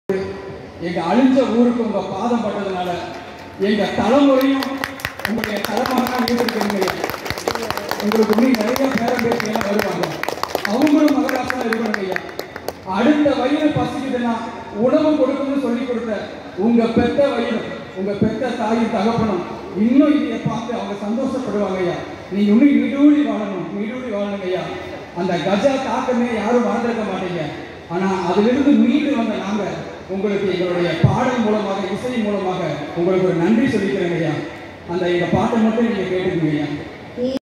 எங்க அழிஞ்ச ஊருக்கு உங்க பாதம் பட்டதுனால எங்க தலைமுறையும் உங்களுடைய தலைமகனா இருந்திருக்கீங்க உங்களுக்கு இன்னும் நிறைய பேரம் பேசியெல்லாம் வருவாங்க அவங்களும் மகராசனா இருக்கணும் ஐயா அடுத்த வயிறு பசிக்குதுன்னா உணவு கொடுக்கணும்னு சொல்லி கொடுத்த உங்க பெத்த வயிறு உங்க பெத்த தாயும் தகப்பனும் இன்னும் இதை பார்த்து அவங்க சந்தோஷப்படுவாங்க ஐயா நீங்க இன்னும் நீடூழி வாழணும் நீடூழி வாழணும் ஐயா அந்த கஜா தாக்கமே யாரும் மறந்துருக்க மாட்டீங்க ஆனா அதிலிருந்து மீண்டு வந்த நாங்க உங்களுக்கு எங்களுடைய பாடல் மூலமாக இசை மூலமாக உங்களுக்கு ஒரு நன்றி சொல்லிக்கிறேங்க ஐயா அந்த எங்க பாட்டை மட்டும் நீங்க கேட்டுக்கீங்க ஐயா